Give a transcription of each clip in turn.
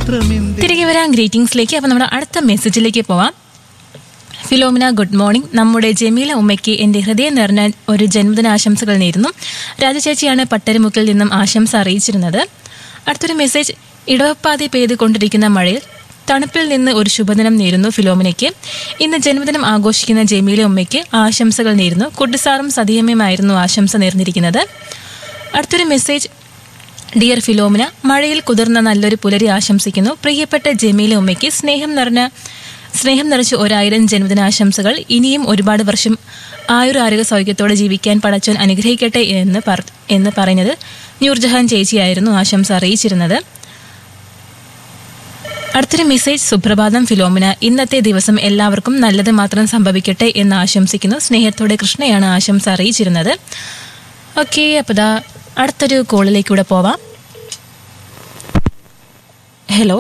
മാത്രമെന്ത് തിരികെ വരാം ഗ്രീറ്റിംഗ്സിലേക്ക് അപ്പോൾ നമ്മുടെ അടുത്ത മെസ്സേജിലേക്ക് പോവാം ഫിലോമിന ഗുഡ് മോർണിംഗ് നമ്മുടെ ജമീല ഉമ്മയ്ക്ക് എന്റെ ഹൃദയം നിറഞ്ഞ ഒരു ജന്മദിനാശംസകൾ നേരുന്നു രാജചേച്ചിയാണ് പട്ടരുമുക്കിൽ നിന്നും ആശംസ അറിയിച്ചിരുന്നത് അടുത്തൊരു മെസ്സേജ് ഇടവപ്പാതി പെയ്തുകൊണ്ടിരിക്കുന്ന മഴയിൽ തണുപ്പിൽ നിന്ന് ഒരു ശുഭദിനം നേരുന്നു ഫിലോമിനയ്ക്ക് ഇന്ന് ജന്മദിനം ആഘോഷിക്കുന്ന ജമീല ഉമ്മയ്ക്ക് ആശംസകൾ നേരുന്നു കുട്ടിസാറും സതിയമ്മയുമായിരുന്നു ആശംസ നേർന്നിരിക്കുന്നത് അടുത്തൊരു മെസ്സേജ് ഡിയർ ഫിലോമിന മഴയിൽ കുതിർന്ന നല്ലൊരു പുലരി ആശംസിക്കുന്നു പ്രിയപ്പെട്ട ജമീല ഉമ്മയ്ക്ക് സ്നേഹം നിറഞ്ഞ സ്നേഹം നിറച്ച് ഒരായിരം ജന്മദിനാശംസകൾ ഇനിയും ഒരുപാട് വർഷം ആയുരാരോഗ്യ സൗഖ്യത്തോടെ ജീവിക്കാൻ പടച്ചോൻ അനുഗ്രഹിക്കട്ടെ എന്ന് പറ- എന്ന് പറഞ്ഞത് നൂർജഹാൻ ചേച്ചിയായിരുന്നു ആശംസ അറിയിച്ചിരുന്നത് അടുത്തൊരു മെസ്സേജ് സുപ്രഭാതം ഫിലോമിന ഇന്നത്തെ ദിവസം എല്ലാവർക്കും നല്ലത് മാത്രം സംഭവിക്കട്ടെ എന്ന് ആശംസിക്കുന്നു സ്നേഹത്തോടെ കൃഷ്ണയാണ് ആശംസ അറിയിച്ചിരുന്നത് ഓക്കെ അപ്പോൾ ദാ അടുത്തൊരു കോളിലേക്കൂടെ പോവാം hello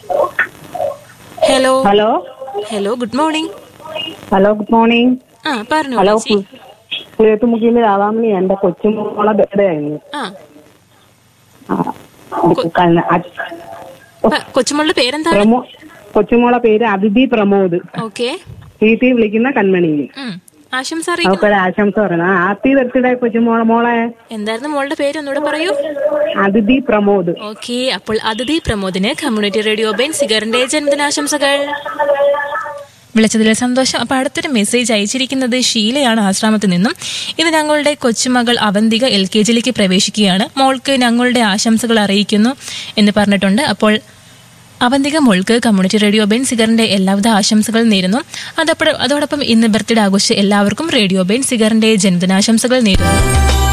hello hello hello good morning hello good morning ആ പറഞ്ഞു ഹലോ കുളിയത്തുമുക്കിയിൽ രാധാമണി എന്റെ കൊച്ചുമോളെ ബർത്ത്ഡേ ആയിരുന്നു ആ ആ, കണ്ണ- അ- പ- കൊച്ചുമോളുടെ പേരെന്താണ് പ്രമോ കൊച്ചുമോളെ പേര് അതിഥി പ്രമോദ് ഓക്കെ വീട്ടിൽ വിളിക്കുന്ന കൺമണി ആശംസ അറിയിക്കും അവക്കൊരു ആശംസ പറയുന്നത് ഹാപ്പി ബർത്ത്ഡേ കൊച്ചുമോളെ മോളെ എന്തായിരുന്നു മോളുടെ പേര് ഒന്നുകൂടെ പറയൂ അതിഥി പ്രമോദ് ഓക്കെ അപ്പോൾ അതിഥി പ്രമോദിന് കമ്മ്യൂണിറ്റി റേഡിയോ ബെൻ സിഗറിന്റെ ജന്മദിനാശംസകൾ വിളിച്ചതിൽ സന്തോഷം അപ്പൊ അടുത്തൊരു മെസ്സേജ് അയച്ചിരിക്കുന്നത് ഷീലയാണ് ആശ്രമത്തിൽ നിന്നും ഇത് ഞങ്ങളുടെ കൊച്ചുമകൾ അവന്തിക എൽ കെ ജിയിലേക്ക് പ്രവേശിക്കുകയാണ് മോൾക്ക് ഞങ്ങളുടെ ആശംസകൾ അറിയിക്കുന്നു എന്ന് പറഞ്ഞിട്ടുണ്ട് അപ്പോൾ അവന്തിക മോൾക്ക് കമ്മ്യൂണിറ്റി റേഡിയോ ബെൻ സിഗറിന്റെ എല്ലാവിധ ആശംസകൾ നേരുന്നു അതപ്പോൾ അതോടൊപ്പം ഇന്ന് ബർത്ത്ഡേ ആഘോഷിച്ച എല്ലാവർക്കും റേഡിയോ ബെൻ സിഗറിന്റെ ജന്മദിനാശംസകൾ നേരുന്നു